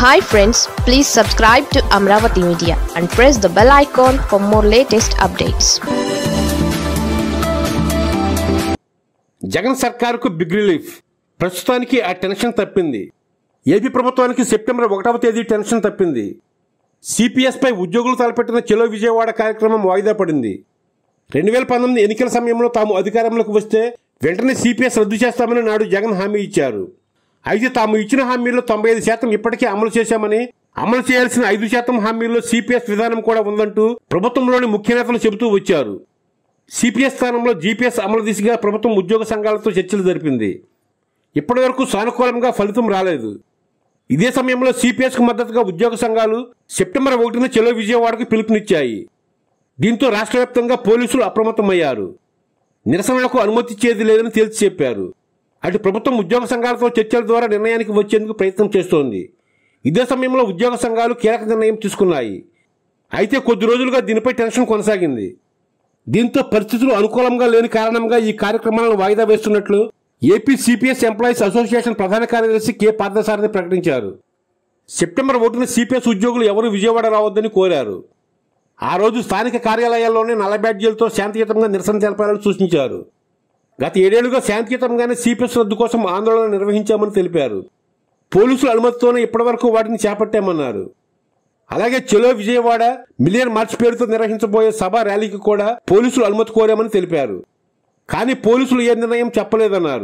hi friends please subscribe to Amaravati Media and press the bell icon for more latest updates Jagan సర్కారుకు big relief ప్రస్తుతానికి ఆ tension తప్పింది AP ప్రభుత్వానికి September ఒకటవ తేదీ టెన్షన్ తప్పింది సిపిఎస్ పై ఉద్యోగులు తలపెట్టిన చెలో విజయవాడ కార్యక్రమం వాయిదా పడింది రెండు వేల పంతొమ్మిది ఎన్నికల సమయంలో తాము అధికారంలోకి వస్తే వెంటనే సిపిఎస్ రద్దు చేస్తామని నాడు జగన్ హామీ ఇచ్చారు అయితే తాము ఇచ్చిన హామీల్లో తొంభై ఐదు శాతం ఇప్పటికే అమలు చేశామని అమలు చేయాల్సిన ఐదు శాతం హామీల్లో సిపిఎస్ విధానం కూడా ఉందంటూ ప్రభుత్వంలోని ముఖ్య నేతలు చెబుతూ వచ్చారు సిపిఎస్ స్థానంలో జీపీఎస్ అమలు దిశగా ప్రభుత్వం ఉద్యోగ సంఘాలతో చర్చలు జరిపింది ఇప్పటివరకు సానుకూలంగా ఫలితం రాలేదు ఇదే సమయంలో సిపిఎస్ కు మద్దతుగా ఉద్యోగ సంఘాలు సెప్టెంబర్ ఒకటిన చెలో విజయవాడకు పిలుపునిచ్చాయి దీంతో రాష్ట్ర వ్యాప్తంగా పోలీసులు అప్రమత్తమయ్యారు నిరసనలకు అనుమతి ఇచ్చేది లేదని తేల్చి చెప్పారు అటు ప్రభుత్వం ఉద్యోగ సంఘాలతో చర్చల ద్వారా నిర్ణయానికి వచ్చేందుకు ప్రయత్నం చేస్తోంది ఇదే సమయంలో ఉద్యోగ సంఘాలు కీలక నిర్ణయం తీసుకున్నాయి అయితే కొద్ది రోజులుగా దీనిపై టెన్షన్ కొనసాగింది దీంతో పరిస్థితులు అనుకూలంగా లేని కారణంగా ఈ కార్యక్రమాలను వాయిదా వేస్తున్నట్లు ఏపీ సిపిఎస్ ఎంప్లాయీస్ అసోసియేషన్ ప్రధాన కార్యదర్శి కె పార్థసారథి ప్రకటించారు సెప్టెంబర్ ఒకటిన సిపిఎస్ ఉద్యోగులు ఎవరు విజయవాడ రావద్దని కోరారు ఆ రోజు స్థానిక కార్యాలయాల్లోనే నల్ల బ్యాడ్జీలతో శాంతియుతంగా నిరసన తెలపాలని సూచించారు గత ఏడేళ్లుగా శాంతియుతంగానే సిపిఎస్ రద్దు కోసం ఆందోళన నిర్వహించామని తెలిపారు పోలీసుల అనుమతితోనే ఇప్పటివరకు వాటిని చేపట్టామన్నారు అలాగే చెలో విజయవాడ మిలియన్ మార్చ్ పేరుతో నిర్వహించబోయే సభ ర్యాలీకి కూడా పోలీసులు అనుమతి కోరామని తెలిపారు కానీ పోలీసులు ఏ నిర్ణయం చెప్పలేదన్నారు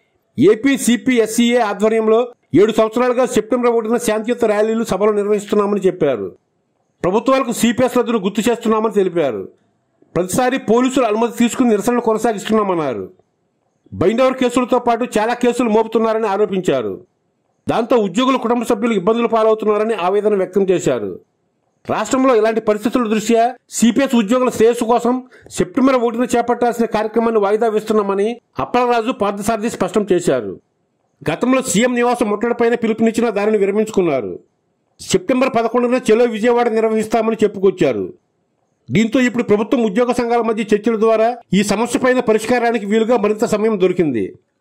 ఏపీ సిపిఎస్సిఏ ఆధ్వర్యంలో ఏడు సంవత్సరాలుగా సెప్టెంబర్ ఒకటిన శాంతియుత ర్యాలీలు సభలు నిర్వహిస్తున్నామని చెప్పారు ప్రభుత్వాలకు సిపిఎస్ రద్దును గుర్తు చేస్తున్నామని తెలిపారు ప్రతిసారి పోలీసులు అనుమతి తీసుకుని నిరసనలు కొనసాగిస్తున్నామన్నారు బైండవర్ కేసులతో పాటు చాలా కేసులు మోపుతున్నారని ఆరోపించారు దాంతో ఉద్యోగుల కుటుంబ సభ్యులు ఇబ్బందులు పాలవుతున్నారని ఆవేదన వ్యక్తం చేశారు రాష్ట్రంలో ఇలాంటి పరిస్థితుల దృష్ట్యా సిపిఎస్ ఉద్యోగుల శ్రేయస్సు కోసం సెప్టెంబర్ ఒకటిన చేపట్టాల్సిన కార్యక్రమాన్ని వాయిదా వేస్తున్నామని అప్పలరాజు పార్థసారథి స్పష్టం చేశారు గతంలో సీఎం నివాసం ముట్టడిపైన పిలుపునిచ్చిన దానిని విరమించుకున్నారు సెప్టెంబర్ పదకొండున చెలో విజయవాడ నిర్వహిస్తామని చెప్పుకొచ్చారు దీంతో ఇప్పుడు ప్రభుత్వం ఉద్యోగ సంఘాల మధ్య చర్చల ద్వారా ఈ సమస్యపైన పరిష్కారానికి వీలుగా మరింత సమయం దొరికింది